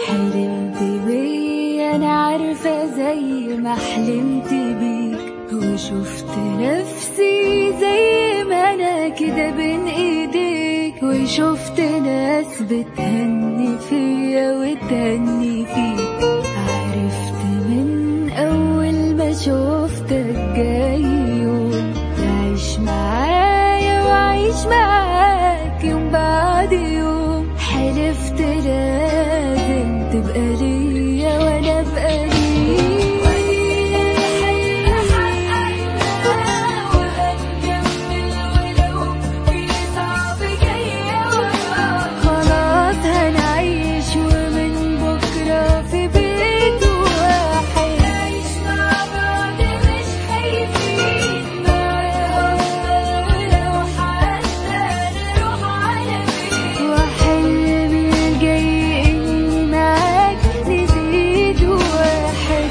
حلمت بيا انا عارفة زي ما حلمت بيك وشفت نفسي زي ما انا كده بين ايديك وشفت ناس بتهني فيا وتهني فيك عرفت من اول ما شفتك جاي يوم تعيش معايا وعيش معاك يوم بعد يوم حلفت لازم تبقى ليا وانا ابقى خلاص هنعيش ومن بكرة في بيت واحد نعيش مع بعض مش خايفين ولو حتى نروح على فين وحلمي الجاي إني معاك نزيد واحد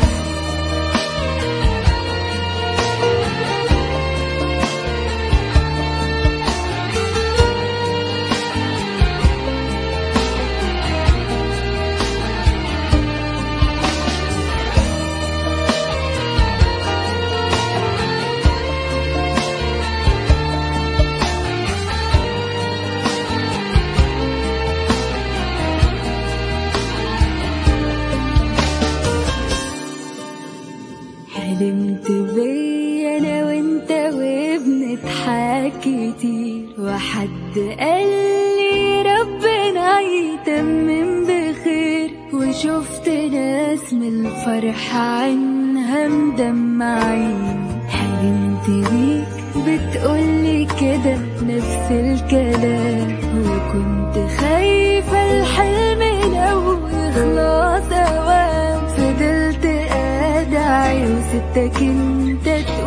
حلمت بيا انا وانت وبنضحك كتير وحد قال لي ربنا يتمم بخير وشفت ناس من الفرح عنها مدمعين حلمت بيك بتقولي كده نفس الكلام وكنت خايفة الحلم لو يخلص اوام فضلت ادعي وستك انت تقول